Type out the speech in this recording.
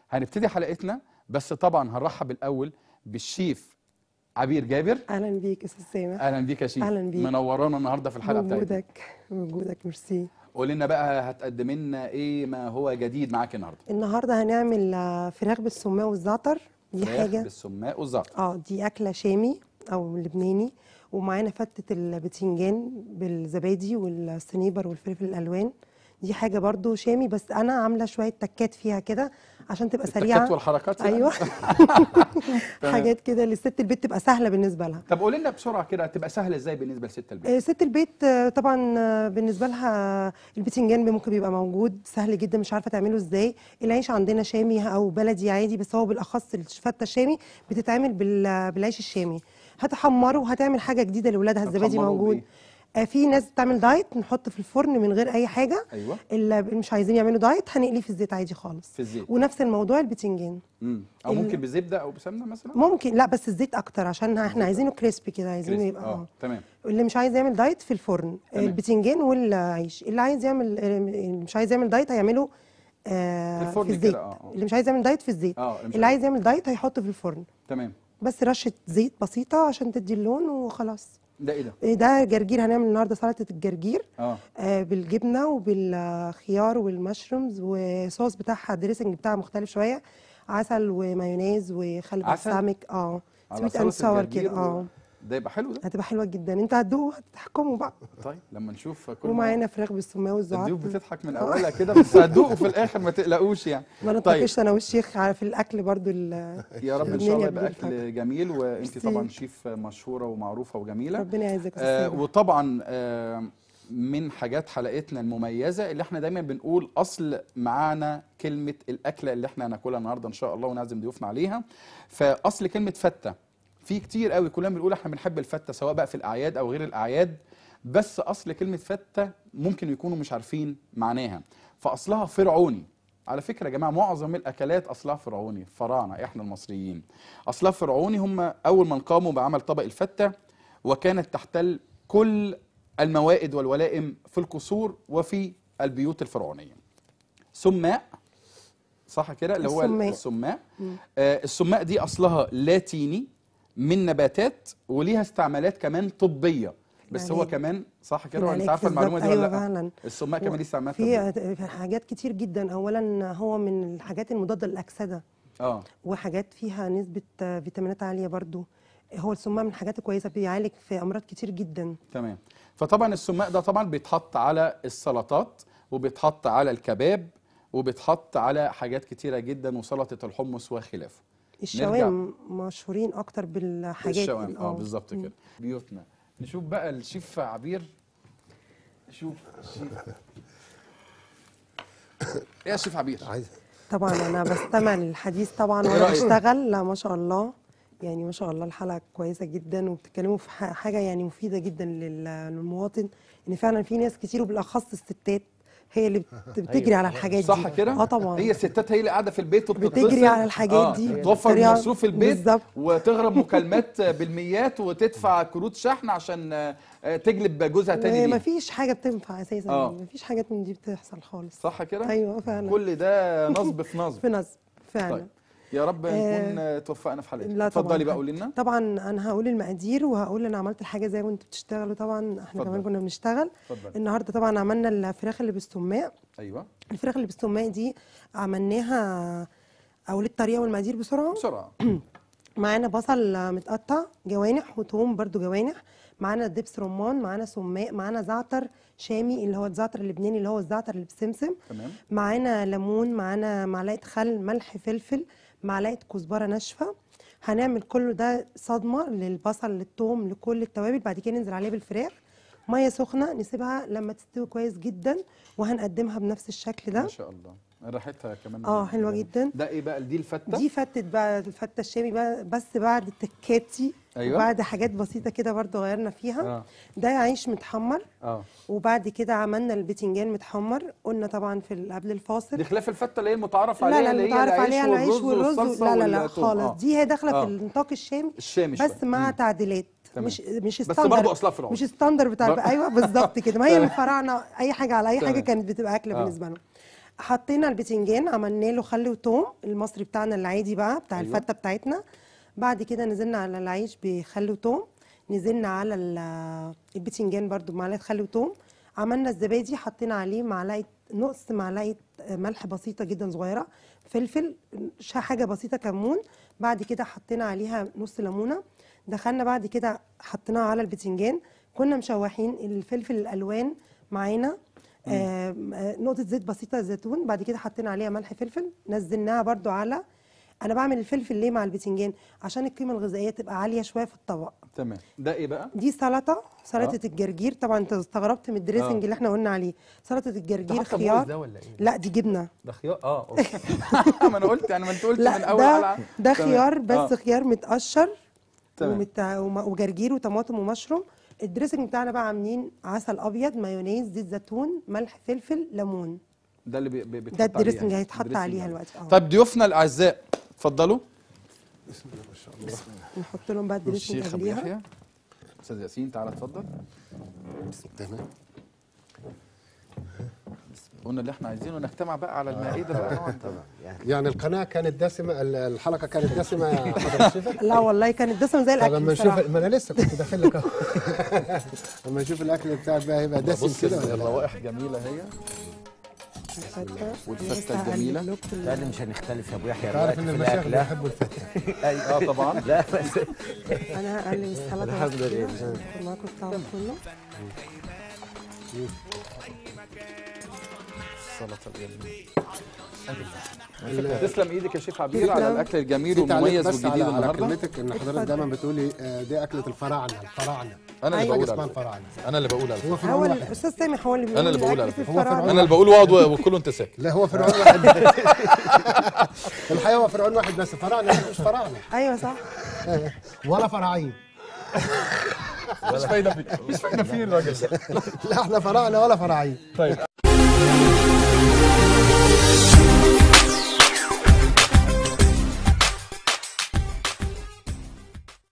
هنبتدي حلقتنا بس طبعا هنرحب الاول بالشيف عبير جابر اهلا بيك استاذ سامح اهلا بيك يا شيف أهلا بيك. منورانا النهارده في الحلقه بتاعتنا وجودك وجودك ميرسي قول لنا بقى هتقدم لنا ايه ما هو جديد معاك النهارده النهارده هنعمل آه، فراخ بالسماق والزعتر دي فراخ حاجه بالسماق والزعتر اه دي اكله شامي او لبناني ومعانا فتة البتنجان بالزبادي والسنيبر والفلفل الالوان دي حاجه برضو شامي بس انا عامله شويه تكات فيها كده عشان تبقى التكات سريعه والحركات يعني؟ ايوه تمام. حاجات كده للست البيت تبقى سهله بالنسبه لها طب قول لنا بسرعه كده تبقى سهله ازاي بالنسبه لست البيت آه، ست البيت آه، طبعا آه، بالنسبه لها البتنجان ممكن بيبقى موجود سهل جدا مش عارفه تعمله ازاي العيش عندنا شامي او بلدي عادي بس هو بالاخص الفته الشامي بتتعمل بال- بالعيش الشامي هتحمره وهتعمل حاجه جديده لاولادها الزبادي هتحمره موجود بإيه؟ آه، في ناس بتعمل دايت نحط في الفرن من غير اي حاجه ايوه اللي مش عايزين يعملوا دايت هنقليه في الزيت عادي خالص في الزيت ونفس الموضوع البتنجان امم او ال- ممكن بزبده او بسمنه مثلا ممكن لا بس الزيت اكتر عشان احنا زيت عايزينه كريسبي كده عايزينه كريسبي. يبقى اه اه تمام اللي مش عايز يعمل دايت في الفرن تمام. البتنجان والعيش اللي عايز يعمل اللي مش عايز يعمل دايت هيعمله آه في الفرن في كده، الزيت آه، آه. اللي مش عايز يعمل دايت في الزيت اه مش اللي عايز يعمل دايت هيحطه في الفرن تمام بس رشه زيت بسيطه عشان تدي اللون وخلاص ده ايه ده إيه ده جرجير هنعمل النهارده سلطه الجرجير اه آه بالجبنه وبالخيار والمشرومز وصوص بتاعها الدريسنج بتاعها مختلف شويه عسل ومايونيز وخل عسل؟ بالسمك اه على سويت اند سلطة ساور الجرجير كده و- اه ده يبقى حلو ده هتبقى حلوه جدا انت هتدوقوا هتحكموا بقى طيب لما نشوف كل ما- ومعانا فراخ بالسماق والزعتر الضيوف بتضحك من اولها كده بس هتدوقوا في الاخر ما تقلقوش يعني ما طيب نتناقش انا والشيخ على- في الاكل برضو ال- يا رب ان اللبناني شاء الله قبل يبقى الفجر. اكل جميل وانت ميرسي. طبعا شيف مشهوره ومعروفه وجميله ربنا يعزك يا آه أستاذ. وطبعا آه من حاجات حلقتنا المميزه اللي احنا دايما بنقول اصل معانا كلمه الاكله اللي احنا هناكلها النهارده ان شاء الله ونعزم ضيوفنا عليها فاصل كلمه فته في كتير قوي كلنا بنقول احنا بنحب الفته سواء بقى في الاعياد او غير الاعياد بس اصل كلمه فته ممكن يكونوا مش عارفين معناها فاصلها فرعوني على فكره يا جماعه معظم الاكلات اصلها فرعوني فراعنه احنا المصريين اصلها فرعوني هم اول من قاموا بعمل طبق الفته وكانت تحتل كل الموائد والولائم في القصور وفي البيوت الفرعونيه سماء صح كده اللي هو السماء. السماء مم. آه السماء دي اصلها لاتيني من نباتات وليها استعمالات كمان طبيه بس هو العلاج. كمان صح في كده ولا انت العلاج عارفه المعلومه دي بالظبط. ولا ايوه لا فعلا السماء كمان ليه استعمالات في طبيه في حاجات كتير جدا اولا هو من الحاجات المضاده للاكسده اه وحاجات فيها نسبه آه، فيتامينات عاليه برضو هو السماء من الحاجات الكويسه بيعالج في امراض كتير جدا تمام فطبعا السماق ده طبعا بيتحط على السلطات وبيتحط على الكباب وبيتحط على حاجات كتيره جدا وسلطه الحمص وخلافه الشوام مشهورين اكتر بالحاجات دي. الشوام اه بالظبط كده بيوتنا نشوف بقى الشيف عبير نشوف الشيف ايه يا شيف عبير عايز طبعا انا بستمع للحديث طبعا إيه وانا رأيك؟ بشتغل لا ما شاء الله يعني ما شاء الله الحلقه كويسه جدا وبتتكلموا في ح- حاجه يعني مفيده جدا لل- للمواطن ان فعلا في ناس كتير وبالاخص الستات هي اللي بت- بتجري على الحاجات دي صح كده اه طبعا هي الستات هي اللي قاعده في البيت وبتتصل بتجري على الحاجات دي توفر بطريقة- مصروف البيت بالظبط. وتغرب مكالمات بالميات وتدفع كروت شحن عشان آه، تجلب جوزها تاني ليها مفيش حاجه بتنفع اساسا آه. يعني مفيش حاجات من دي بتحصل خالص صح كده ايوه فعلا كل ده نصب في نصب في نصب فعلا طيب يا رب نكون آه، توفقنا في حلقتنا لا طبعا اتفضلي بقى قولي لنا طبعا انا هقول المقادير وهقول انا عملت الحاجه زي وانتوا بتشتغلوا طبعا احنا كمان اتفضل. كنا بنشتغل اتفضلي النهارده طبعا عملنا الفراخ اللي بالسماق ايوه الفراخ اللي بالسماق دي عملناها اقول الطريقه والمقادير بسرعه بسرعه معانا بصل متقطع جوانح وتوم برضو جوانح معانا دبس رمان معانا سماق معانا زعتر شامي اللي هو الزعتر اللبناني اللي هو الزعتر اللي بسمسم تمام معانا ليمون معانا معلقه خل ملح فلفل معلقه كزبره ناشفه هنعمل كله ده صدمه للبصل للثوم لكل التوابل بعد كده ننزل عليه بالفراخ ميه سخنه نسيبها لما تستوي كويس جدا وهنقدمها بنفس الشكل ده ما شاء الله ريحتها كمان اه حلوه جدا ده ايه بقى دي الفته دي فتت بقى الفته الشامي بقى بس بعد التكات دي أيوة. وبعد حاجات بسيطه كده برضو غيرنا فيها اه ده عيش متحمر اه وبعد كده عملنا البتنجان متحمر قلنا طبعا في ال- قبل الفاصل دي خلاف الفته اللي هي المتعارف لا عليها لا اللي هي المتعارف عليها العيش والرز والصلصة لا لا لا والثوم. خالص آه. دي هي داخله آه. في النطاق الشامي الشامي بس شوية. مع مم. تعديلات تمام. مش مش بس ستاندر برضه أصلها فرعوني. مش ستاندر بتاع بر- ايوه بالظبط كده ما هي الفراعنه اي حاجه على اي حاجه تمام. كانت بتبقى اكله آه. بالنسبه لهم حطينا البتنجان عملنا له خل وتوم المصري بتاعنا العادي بقى بتاع أيوة. الفته بتاعتنا بعد كده نزلنا على العيش بخل وتوم نزلنا على ال- البتنجان برضو بمعلقه خل وتوم عملنا الزبادي حطينا عليه معلقه نص معلقه ملح بسيطه جدا صغيره فلفل ش- حاجه بسيطه كمون بعد كده حطينا عليها نص ليمونه دخلنا بعد كده حطيناها على البتنجان كنا مشوحين الفلفل الالوان معانا آم، آه، نقطه زيت بسيطه زيتون بعد كده حطينا عليها ملح فلفل نزلناها برضو على انا بعمل الفلفل ليه مع البتنجان عشان القيمه الغذائيه تبقى عاليه شويه في الطبق تمام ده ايه بقى دي سلطه سلطه آه. الجرجير طبعا انت استغربت من الدريسنج آه. اللي احنا قلنا عليه سلطه الجرجير حتى خيار موز ده ولا ايه لا دي جبنه ده خيار اه أوكي. ما انا قلت يعني ما انت قلت من لا اول ده حلقه ده تمام. خيار بس آه. خيار متقشر تمام. ومت... وم- وجرجير وطماطم ومشروم الدريسنج بتاعنا بقى عاملين عسل ابيض مايونيز زيت زيتون ملح فلفل ليمون ده اللي بي- بي- بيتحط ده عليها. الدريسنج هيتحط الدريسنج عليها عليها. دلوقتي اه طيب ضيوفنا الاعزاء اتفضلوا نحط لهم بقى الدريسنج الشيخ ابو قبليها يحيى استاذ ياسين تعالى اتفضل تمام قلنا اللي احنا عايزينه نجتمع بقى على المائده بقى نقعد. طبعا يعني يعني القناه كانت دسمه ال- الحلقه كانت دسمه يا حضره الشيخ لا والله كانت دسمه زي طب الاكل لما نشوف بصراحة. ما انا لسه كنت داخل لك اهو لما نشوف الاكل بتاعك بقى هيبقى بص دسم كده ولا لا الروائح جميله هي الفتة. والفتة لسه هقلب الجميلة. لكم ال- تالي مش هنختلف يا ابو يحيى تعرف دلوقتي ان في المشايخ الاكل ها؟ بيحبوا الفتة اي اه طبعا لا بس انا هقلب السلطه الحمد بس كده. لله. هاخد معاكم الطعم كله السلطه الجميله تسلم ايدك يا شيخ عبير على تسلم. الاكل الجميل في تعليق والمميز بس والجديد على على النهارده كلمتك ان حضرتك دايما بتقولي آه، دي اكله الفراعنه الفراعنه انا اللي أيوة. بقول اسمها على فكرة. الفراعنه انا اللي بقول على فكرة. هو هو فرعون واحد الاستاذ سامح هو اللي بيقول أنا اللي بقول أكل على في فكرة. هو الفراعنة. فرعون. انا اللي بقول واقعد وكله انت ساكت لا هو فرعون واحد الحقيقه هو فرعون واحد بس فراعنه مش فراعنه ايوه صح ولا فراعين مش فايده فيه مش فايده فيه الراجل ده لا احنا فراعنه ولا فراعين طيب